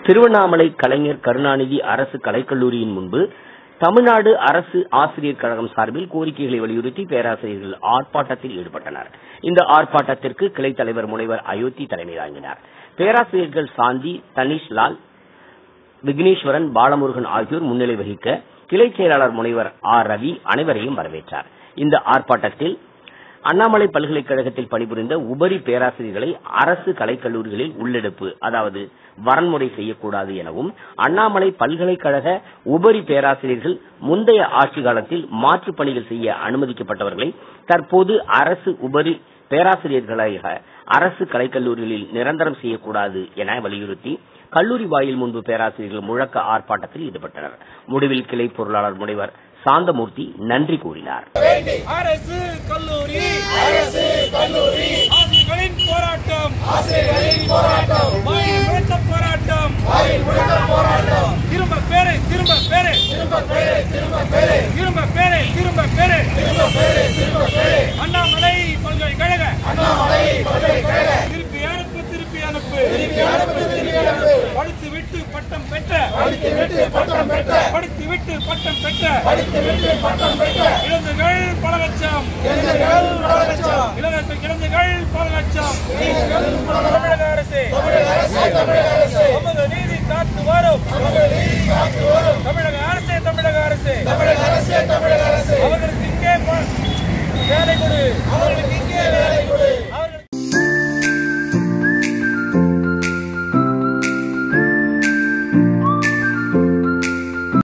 திருவண்ணாமலை கலைஞர் கருணாநிதி அரசு கலைக்கல்லூரியின் முன்பு தமிழ்நாடு அரசு ஆசிரியர் கழகம் சார்பில் கோரிக்கைகளை வலியுறுத்தி பேராசிரியர்கள் ஆர்ப்பாட்டத்தில் ஈடுபட்டனர் இந்த ஆர்ப்பாட்டத்திற்கு கிளைத் தலைவர் முனைவர் அயோத்தி தலைமை தாங்கினார் பேராசிரியர்கள் சாந்தி தனிஷ் லால் விக்னேஸ்வரன் பாலமுருகன் ஆகியோர் முன்னிலை வகிக்க கிளை செயலாளர் முனைவர் ஆர் ரவி அனைவரையும் வரவேற்றார் இந்த ஆர்ப்பாட்டத்தில் அண்ணாமலை பல்கலைக்கழகத்தில் பணிபுரிந்த உபரி பேராசிரியர்களை அரசு கலைக்கல்லூரிகளில் உள்ளெடுப்பு அதாவது வரன்முறை செய்யக்கூடாது எனவும் அண்ணாமலை பல்கலைக்கழக உபரி பேராசிரியர்கள் முந்தைய ஆட்சி காலத்தில் மாற்றுப் பணிகள் செய்ய அனுமதிக்கப்பட்டவர்களை தற்போது அரசு உபரி பேராசிரியர்களாக அரசு கலைக்கல்லூரிகளில் நிரந்தரம் செய்யக்கூடாது என வலியுறுத்தி கல்லூரி வாயில் முன்பு பேராசிரியர்கள் முழக்க ஆர்ப்பாட்டத்தில் ஈடுபட்டனர் முடிவில் கிளை பொருளாளர் முனைவர் சாந்தமூர்த்தி நன்றி கூறினார் அரசு கல்லூரி அரசு கல்லூரி ஆசிரியர்களின் போராட்டம் ஆசிரியர்களின் போராட்டம் வாயில் முழக்க போராட்டம் வாயில் முழக்க போராட்டம் திரும்ப பேரு திரும்ப பேரு திரும்ப பேரு திரும்ப பேரு திரும்ப பேரு திரும்ப பேரு திரும்ப பேரு திரும்ப பேரு அண்ணாமலை பல்கலைக்கழக அண்ணாமலை பல்கலைக்கழக திருப்பி அனுப்பு திருப்பி அனுப்பு திருப்பி அனுப்பு திருப்பி அனுப்பு படித்து விட்டு பட்டம் பெற்ற படித்து விட்டு பட்டம் பெற்ற படித்து விட்டு பட்டம் பெற்ற படித்து விட்டு பட்டம் பெற்ற இளைஞர்கள் பல லட்சம் இளைஞர்கள் பல லட்சம் இளைஞர்கள் இளைஞர்கள் பல லட்சம் தமிழக அரசு தமிழக அரசு தமிழக அரசு நமது நீதி காத்து வரும் நமது நீதி காத்து வரும் தமிழக அரசு தமிழக அரசு தமிழக அரசு தமிழக அரசு